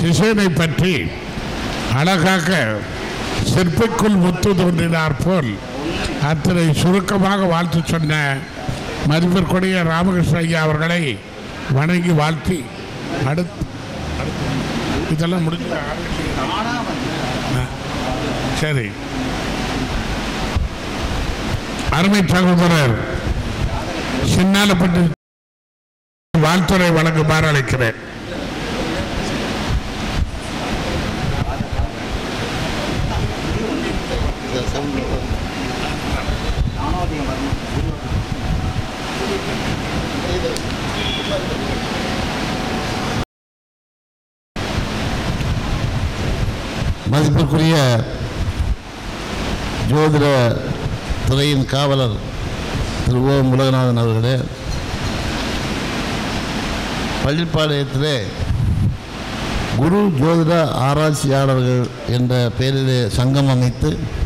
சிஷனை பற்றி அழகாக சிற்பிக்குள் முத்து தோன்றினார் போல் அத்தனை சுருக்கமாக வாழ்த்து சொன்ன மதிப்பிற்குரிய ராமகிருஷ்ண ஐயா அவர்களை வணங்கி வாழ்த்தி அடுத்து அடுத்து- இதெல்லாம் முடிஞ்சு சரி அருமை சகோதரர் சின்னாலப்பட்டு வாழ்த்துறை வழங்குமாறு அழைக்கிறேன் மதிப்பிற்குரிய ஜோதிட துறையின் காவலர் திரு ஓ உலகநாதன் அவர்களே பள்ளிப்பாளையத்திலே குரு ஜோதிட ஆராய்ச்சியாளர்கள் என்ற பெயரிலே சங்கம் அமைத்து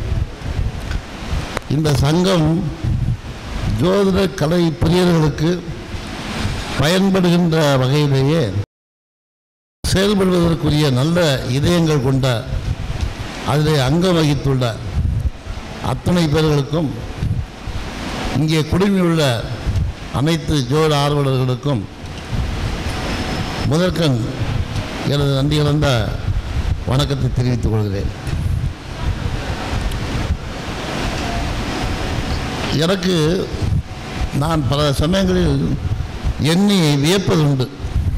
இந்த சங்கம் ஜோதிட கலை பிரியர்களுக்கு பயன்படுகின்ற வகையிலேயே செயல்படுவதற்குரிய நல்ல இதயங்கள் கொண்ட அதில் அங்கம் வகித்துள்ள அத்தனை பேர்களுக்கும் இங்கே குடுமியுள்ள அனைத்து ஜோட ஆர்வலர்களுக்கும் முதற்கண் எனது நன்றி கலந்த வணக்கத்தை தெரிவித்துக் கொள்கிறேன் எனக்கு நான் பல சமயங்களில் எண்ணி வியப்பதுண்டு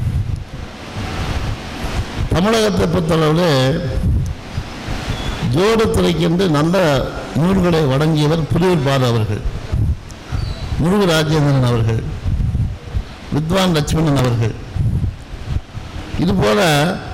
தமிழகத்தை பொறுத்தளவில் ஜோடத்துறைக்கென்று நல்ல நூல்களை வழங்கியவர் புலியூர் பாலு அவர்கள் முருகு ராஜேந்திரன் அவர்கள் வித்வான் லட்சுமணன் அவர்கள் இதுபோல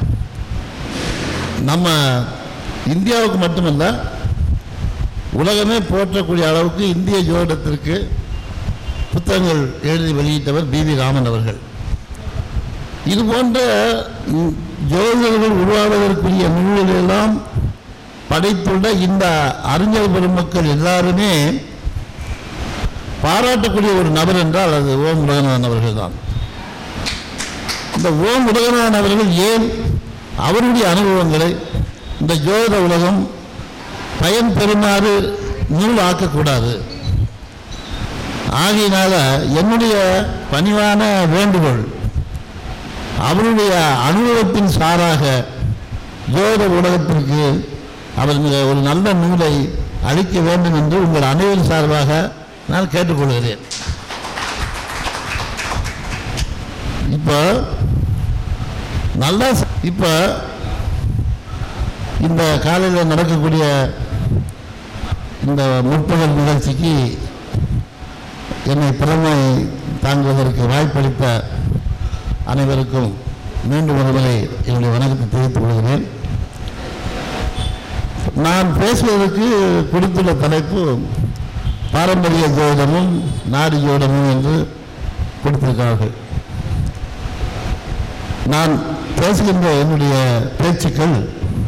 நம்ம இந்தியாவுக்கு மட்டுமல்ல உலகமே போற்றக்கூடிய அளவுக்கு இந்திய ஜோதிடத்திற்கு புத்தகங்கள் எழுதி வெளியிட்டவர் பி வி ராமன் அவர்கள் இது போன்ற ம், ஜோதிடர்கள் உருவாவதற்குரிய நூல்களெல்லாம் படைத்துள்ள இந்த அறிஞர் பெருமக்கள் எல்லாருமே பாராட்டக்கூடிய ஒரு நபர் என்றால் அது ஓம் உலகநாதன் அவர்கள் தான் இந்த ஓம் உலகநாதன் அவர்கள் ஏன் அவருடைய அனுபவங்களை இந்த ஜோதிட உலகம் பயன் பெறுமாறு நூல் ஆக்கக்கூடாது ஆகையினால என்னுடைய பணிவான வேண்டுகோள் அவருடைய அனுபவத்தின் சாராக ஜோதிட உலகத்திற்கு அவர் மிக ஒரு நல்ல நூலை அளிக்க வேண்டும் என்று உங்கள் அனைவரின் சார்பாக நான் கேட்டுக்கொள்கிறேன் இப்போ நல்லா இப்போ இந்த காலையில் நடக்கக்கூடிய இந்த முற்பகல் நிகழ்ச்சிக்கு என்னை திறமை தாங்குவதற்கு வாய்ப்பளித்த அனைவருக்கும் மீண்டும் ஒருமுறை என்னுடைய வணக்கத்தை தெரிவித்துக் கொள்கிறேன் நான் பேசுவதற்கு கொடுத்துள்ள தலைப்பு பாரம்பரிய ஜோதிடமும் நாடு ஜோதிடமும் என்று கொடுத்திருக்கிறார்கள் நான் பேசுகின்ற என்னுடைய பேச்சுக்கள்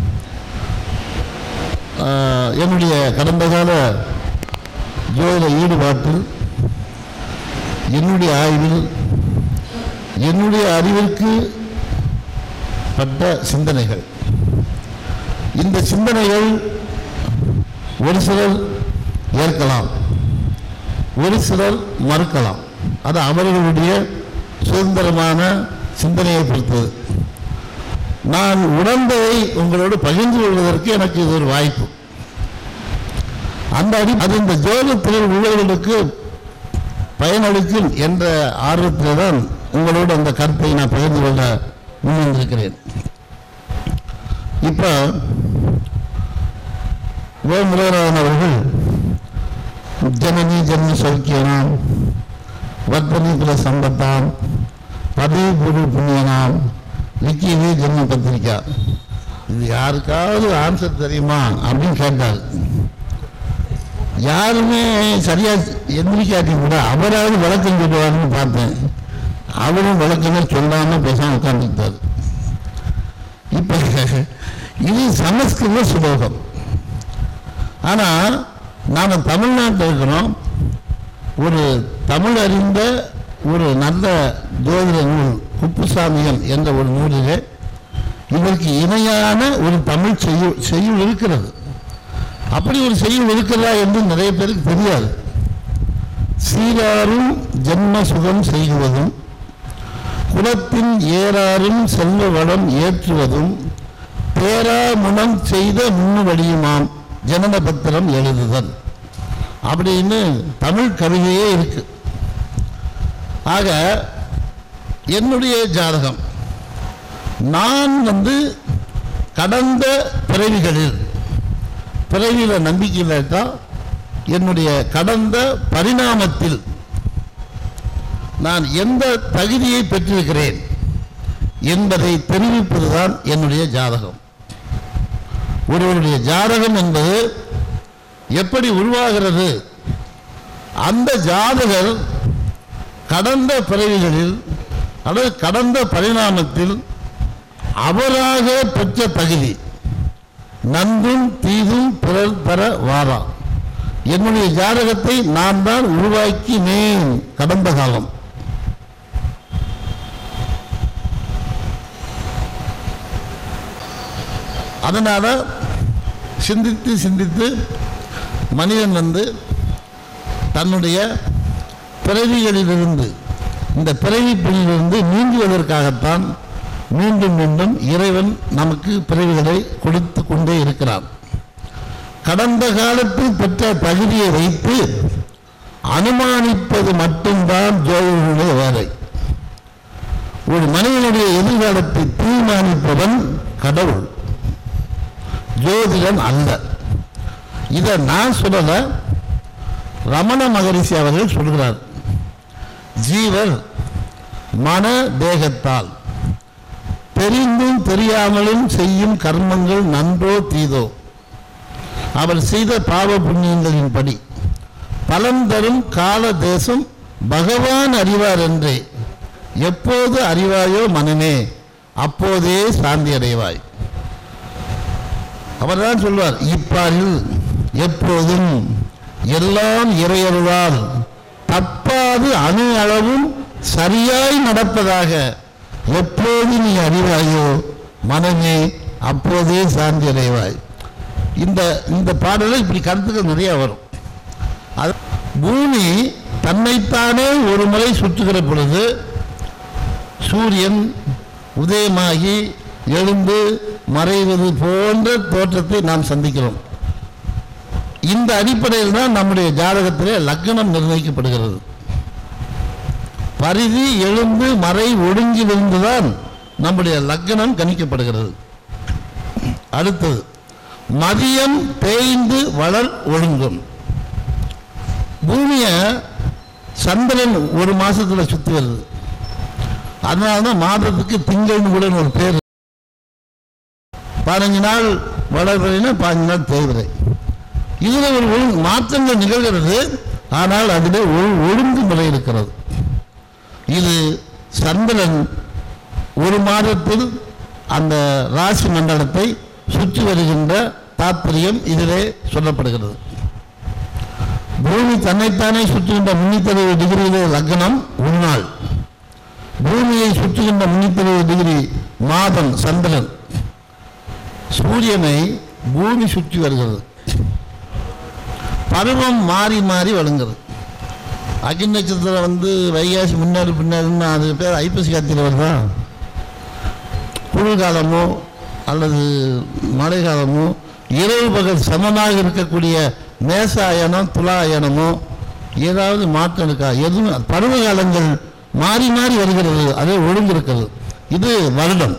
ஆஹ், என்னுடைய கடந்த கால ஜோதிட ஈடுபாட்டில் என்னுடைய ஆய்வில் என்னுடைய அறிவிற்கு பட்ட சிந்தனைகள் இந்த சிந்தனைகள் ஒரு சிலர் ஏற்கலாம் ஒரு சிலர் மறுக்கலாம் அது அவர்களுடைய சுதந்திரமான சிந்தனையை பொறுத்தது நான் உணர்ந்ததை உங்களோடு பகிர்ந்து கொள்வதற்கு எனக்கு இது ஒரு வாய்ப்பு அந்த அடி அது இந்த ஜோதிடத்தில் உள்ளவர்களுக்கு பயனளிக்கும் என்ற ஆர்வத்தில் தான் உங்களோடு அந்த கருத்தை நான் பகிர்ந்து கொள்ள முன்வந்திருக்கிறேன் இப்போ ஓ முருகராஜன் அவர்கள் ஜனனி ஜன்ம சௌக்கியனாம் வர்த்தனி குல சம்பத்தாம் பதவி குரு புண்ணியனாம் விக்கியவே ஜென்ம பத்திரிக்கா இது யாருக்காவது ஆன்சர் தெரியுமா அப்படின்னு கேட்டார் யாருமே சரியா எந்திரிக்காட்டி கூட அவராவது விளக்கம் சொல்லுவாருன்னு பார்த்தேன் அவரும் விளக்கமே சொல்லாம பேசாம உட்காந்துட்டார் இப்ப இது சமஸ்கிருத சுலோகம் ஆனா நாம தமிழ்நாட்டில் இருக்கிறோம் ஒரு தமிழ் அறிந்த ஒரு நல்ல ஜோதிட நூல் குப்புசாமியம் என்ற ஒரு நூலிலே இதற்கு இணையான ஒரு தமிழ் செய்யுள் செய்யுள் இருக்கிறது அப்படி ஒரு செய்யுள் இருக்கிறதா என்று நிறைய பேருக்கு தெரியாது சீராரும் ஜென்ம சுகம் செய்குவதும் குலத்தின் ஏறாரும் செல்வ வளம் ஏற்றுவதும் பேரா முனம் செய்த முன்னுவடியுமாம் ஜனன பத்திரம் எழுதுதல் அப்படின்னு தமிழ் கவிதையே இருக்கு ஆக என்னுடைய ஜாதகம் நான் வந்து கடந்த பிறவிகளில் பிறவியில் நம்பிக்கை இல்லாட்டா என்னுடைய கடந்த பரிணாமத்தில் நான் எந்த தகுதியை பெற்றிருக்கிறேன் என்பதை தெரிவிப்பதுதான் என்னுடைய ஜாதகம் ஒருவருடைய ஜாதகம் என்பது எப்படி உருவாகிறது அந்த ஜாதகர் கடந்த பிறவிகளில் அல்லது கடந்த பரிணாமத்தில் அவராக பெற்ற தகுதி நன்றும் தீதும் பிறர் பெற வாரா என்னுடைய ஜாதகத்தை நான் தான் உருவாக்கினேன் கடந்த காலம் அதனால சிந்தித்து சிந்தித்து மனிதன் வந்து தன்னுடைய பிறவிகளிலிருந்து இந்த பிறவி பிணியிலிருந்து நீங்குவதற்காகத்தான் மீண்டும் மீண்டும் இறைவன் நமக்கு பிறவிகளை கொடுத்து கொண்டே இருக்கிறான் கடந்த காலத்தில் பெற்ற தகுதியை வைத்து அனுமானிப்பது மட்டும்தான் ஜோதிடனுடைய வேலை ஒரு மனிதனுடைய எதிர்காலத்தை தீர்மானிப்பவன் கடவுள் ஜோதிடன் அல்ல இதை நான் சொல்லல ரமண மகரிஷி அவர்கள் சொல்கிறார் ஜீவர் மன தேகத்தால் தெரிந்தும் தெரியாமலும் செய்யும் கர்மங்கள் நன்றோ தீதோ அவர் செய்த பாவ புண்ணியங்களின்படி பலன் தரும் கால தேசம் பகவான் அறிவார் என்றே எப்போது அறிவாயோ மனமே அப்போதே சாந்தி அடைவாய் அவர்தான் சொல்வார் இப்பாரில் எப்போதும் எல்லாம் இறையருளால் தப்பாது அணு அளவும் சரியாய் நடப்பதாக எப்போது நீ அறிவாயோ மனமே அப்போதே சாந்தி அடைவாய் இந்த இந்த பாடலில் இப்படி கருத்துக்கள் நிறைய வரும் அது பூமி தன்னைத்தானே ஒரு முறை சுற்றுகிற பொழுது சூரியன் உதயமாகி எழுந்து மறைவது போன்ற தோற்றத்தை நாம் சந்திக்கிறோம் இந்த அடிப்படையில் தான் நம்முடைய ஜாதகத்திலே லக்னம் நிர்ணயிக்கப்படுகிறது பரிதி எழுந்து மறை ஒடுங்கிலிருந்துதான் நம்முடைய லக்னம் கணிக்கப்படுகிறது அடுத்தது மதியம் தேய்ந்து வளர் ஒழுங்கும் பூமியை சந்திரன் ஒரு மாசத்துல சுத்தி வருது அதனால தான் மாதத்துக்கு திங்கள்னு கூட ஒரு பேர் பதினஞ்சு நாள் வளர்வரைனா பதினஞ்சு நாள் தேய்வரை இதில் ஒரு ஒழுங்கு மாற்றங்கள் நிகழ்கிறது ஆனால் அதில் ஒரு ஒழுங்குமுறை இருக்கிறது இது சந்திரன் ஒரு மாதத்தில் அந்த ராசி மண்டலத்தை சுற்றி வருகின்ற தாற்பயம் இதிலே சொல்லப்படுகிறது பூமி தன்னைத்தானே சுற்றுகின்ற முன்னூத்தி அறுபது டிகிரியிலே லக்னம் ஒரு நாள் பூமியை சுற்றுகின்ற முன்னூத்தி அறுபது டிகிரி மாதம் சந்திரன் சூரியனை பூமி சுற்றி வருகிறது பருவம் மாறி மாறி வழங்குறது அக்னி நட்சத்திரம் வந்து வைகாசி முன்னாடி பின்னாடின்னா அது பேர் ஐப்பசி காத்தியில் வருதா குளிர்காலமோ அல்லது மழை காலமோ இரவு பகல் சமமாக இருக்கக்கூடிய மேசாயனம் துலாயனமோ ஏதாவது மாற்றம் இருக்கா எதுவும் பருவ காலங்கள் மாறி மாறி வருகிறது அதே ஒழுங்கு இருக்கிறது இது வருடம்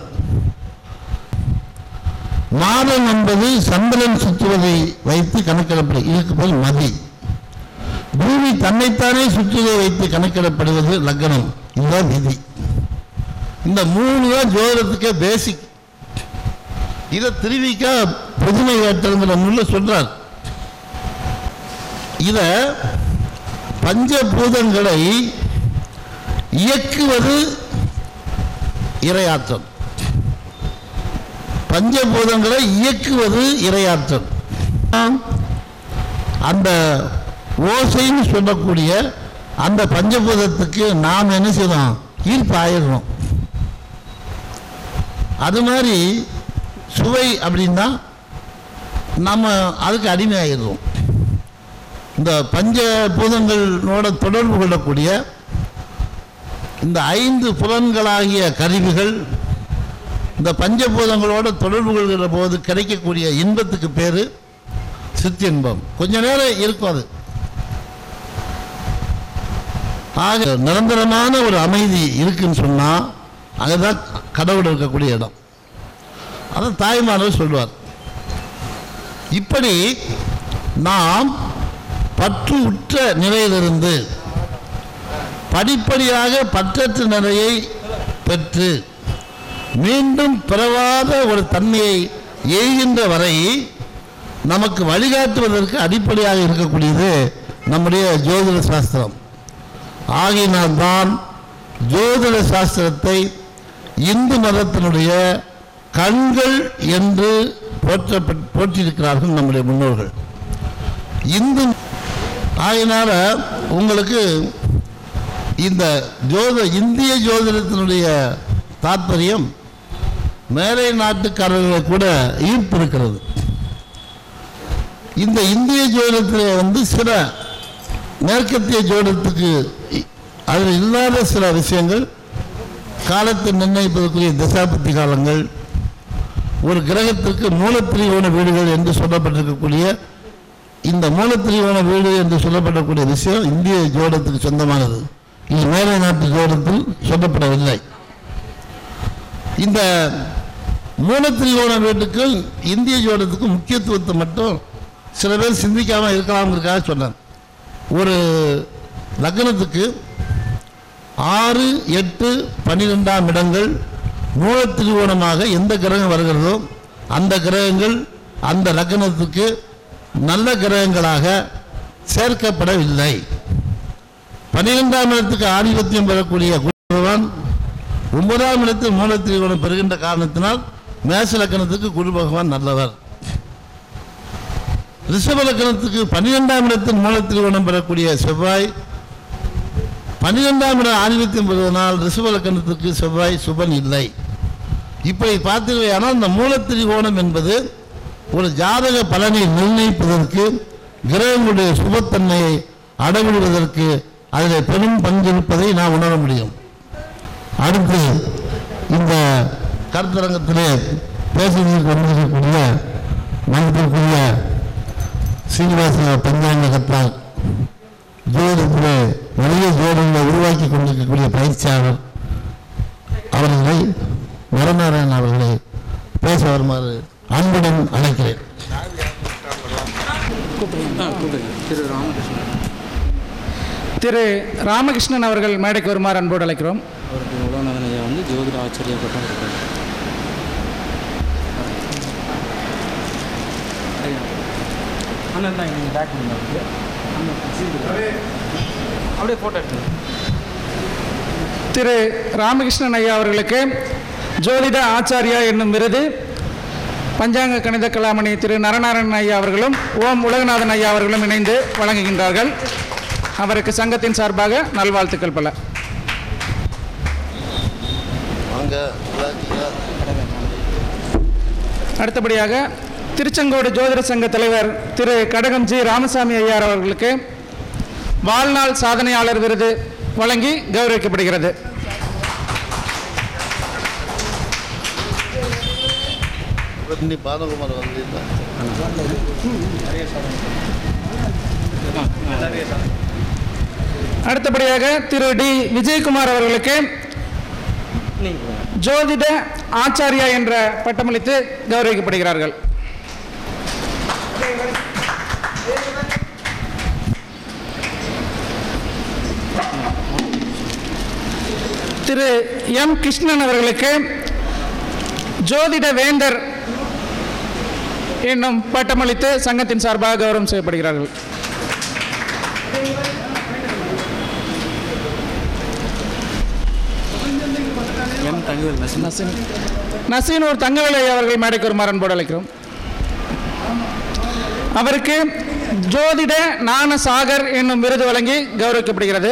மாதம் என்பது சந்திரன் சுற்றுவதை வைத்து கணக்கிடப்படும் இதுக்கு பேர் மதி பூமி தன்னைத்தானே சுற்றுவதை வைத்து கணக்கிடப்படுவது லக்னம் இதுதான் விதி இந்த மூணு தான் ஜோதிடத்துக்கே பேசிக் இதை திருவிக்கா புதுமை வேட்டங்கிற நூல்ல சொல்றார் இத பஞ்சபூதங்களை இயக்குவது இரையாற்றல் பஞ்சபூதங்களை இயக்குவது இரையாற்றல் அந்த ஓசைன்னு சொல்லக்கூடிய அந்த பஞ்சபூதத்துக்கு நாம் என்ன செய்யணும் ஈர்ப்பு ஆயிடணும் அது மாதிரி சுவை அப்படின்னா நம்ம அதுக்கு அடிமையாகிடுறோம் இந்த பஞ்ச பூதங்களோட தொடர்பு கொள்ளக்கூடிய இந்த ஐந்து புலன்களாகிய கருவிகள் இந்த பஞ்சபூதங்களோட தொடர்பு கொள்கிற போது கிடைக்கக்கூடிய இன்பத்துக்கு பேர் சித்தின்பம் கொஞ்ச நேரம் இருக்கும் அது ஆக நிரந்தரமான ஒரு அமைதி இருக்குன்னு சொன்னால் அங்கதான் கடவுள் இருக்கக்கூடிய இடம் அதான் தாய்மானவர் சொல்வார் இப்படி நாம் பற்று உற்ற நிலையிலிருந்து படிப்படியாக பற்றற்ற நிலையை பெற்று மீண்டும் பிறவாத ஒரு தன்மையை எய்கின்ற வரை நமக்கு வழிகாட்டுவதற்கு அடிப்படையாக இருக்கக்கூடியது நம்முடைய ஜோதிட சாஸ்திரம் ஆகையினால்தான் ஜோதிட சாஸ்திரத்தை இந்து மதத்தினுடைய கண்கள் என்று போற்றப்பட் போற்றியிருக்கிறார்கள் நம்முடைய முன்னோர்கள் இந்து ஆகையினால உங்களுக்கு இந்த ஜோத இந்திய ஜோதிடத்தினுடைய தாற்பயம் மேலை நாட்டுக்காரர்களை கூட ஈர்ப்பு இருக்கிறது இந்த இந்திய ஜோதிடத்தில் வந்து சில மேற்கத்திய ஜோதிடத்துக்கு இ- அதில் இல்லாத சில விஷயங்கள் காலத்தை நிர்ணயிப்பதற்குரிய தசாபத்தி காலங்கள் ஒரு கிரகத்திற்கு மூலத்திரிகோண வீடுகள் என்று சொல்லப்பட்டிருக்கக்கூடிய இந்த மூலத்திரிகோண வீடு என்று சொல்லப்படக்கூடிய விஷயம் இந்திய ஜோடத்துக்கு சொந்தமானது இது மேலை நாட்டு ஜோடத்தில் சொல்லப்படவில்லை இந்த மூலத்திரிகோண வீட்டுக்கும் இந்திய ஜோடத்துக்கும் முக்கியத்துவத்தை மட்டும் சில பேர் சிந்திக்காமல் இருக்கலாம்ங்கிறதுக்காக சொன்னேன் ஒரு லக்னத்துக்கு ஆறு எட்டு பன்னிரெண்டாம் இடங்கள் மூலத்திரிகோணமாக எந்த கிரகம் வருகிறதோ அந்த கிரகங்கள் அந்த லக்னத்துக்கு நல்ல கிரகங்களாக சேர்க்கப்படவில்லை பன்னிரெண்டாம் இடத்துக்கு ஆதிபத்தியம் பெறக்கூடிய குரு பகவான் ஒன்பதாம் இடத்தில் மூலத்திரிகோணம் பெறுகின்ற காரணத்தினால் மேச லக்கணத்துக்கு குரு பகவான் நல்லவர் ரிஷப லக்கணத்துக்கு பன்னிரெண்டாம் இடத்தில் மூலத்திரிகோணம் பெறக்கூடிய செவ்வாய் பன்னிரெண்டாம் இடம் ஆதிபத்தியம் பெறுவதனால் ரிஷப லக்கணத்துக்கு செவ்வாய் சுபன் இல்லை இப்படி பார்த்தீர்களானால் இந்த மூலத்திரிகோணம் என்பது ஒரு ஜாதக பலனை நிர்ணயிப்பதற்கு கிரகங்களுடைய சுபத்தன்மையை அடவிடுவதற்கு அதில் பெரும் பங்கிருப்பதை நான் உணர முடியும் அடுத்து இந்த கருத்தரங்கத்திலே பேசுவதற்கு வந்திருக்கக்கூடிய மனத்திற்குரிய சீனிவாச பஞ்சாங்க கத்தான் ஜோதிடத்திலே நிறைய ஜோதிடங்களை உருவாக்கி கொண்டிருக்கக்கூடிய பயிற்சியாளர் அவர்களை வரநாராயணன் அவர்களை பேச வருமாறு அன்புடன் அழைக்கிறேன் திரு ராமகிருஷ்ணன் அவர்கள் மேடைக்கு வருமாறு அன்போடு அழைக்கிறோம் அவருக்கு உலகநாதன் ஐயா வந்து ஜோதிட ஆச்சரிய பட்டம் கொடுத்தாரு அண்ணன் தான் நீங்கள் பேக் பண்ணுங்க அப்படியே ஃபோட்டோ எடுத்துங்க திரு ராமகிருஷ்ணன் ஐயா அவர்களுக்கு ஜோதிட ஆச்சாரியா என்னும் விருது பஞ்சாங்க கணித கலாமணி திரு நரநாராயணன் ஐயா அவர்களும் ஓம் உலகநாதன் ஐயா அவர்களும் இணைந்து வழங்குகின்றார்கள் அவருக்கு சங்கத்தின் சார்பாக நல்வாழ்த்துக்கள் பல வாங்க அடுத்தபடியாக திருச்செங்கோடு ஜோதிட சங்க தலைவர் திரு கடகம் ஜி ராமசாமி ஐயார் அவர்களுக்கு வாழ்நாள் சாதனையாளர் விருது வழங்கி கௌரவிக்கப்படுகிறது இன்னி பாலகுமார் வந்து அடுத்தபடியாக திரு டி விஜயகுமார் அவர்களுக்கு ஜோதிட ஆச்சாரியா என்ற பட்டமளித்து கௌரவிக்கப்படுகிறார்கள் திரு எம் கிருஷ்ணன் அவர்களுக்கு ஜோதிட வேந்தர் என்னும் பட்டமளித்து சங்கத்தின் சார்பாக கௌரவம் செய்யப்படுகிறார்கள் எம் தங்கவேல் நசின் நசீன் நசீனூர் தங்கவேலை அவர்கள் மேடைக்கு வருமாறு அன்போடு அழைக்கிறோம் அவருக்கு ஜோதிட ஞான சாகர் என்னும் விருது வழங்கி கௌரவிக்கப்படுகிறது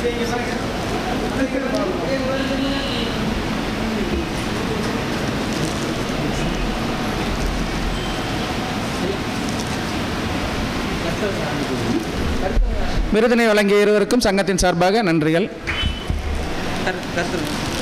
விருதினை வழங்கிய இருவருக்கும் சங்கத்தின் சார்பாக நன்றிகள் கருத்து கருத்து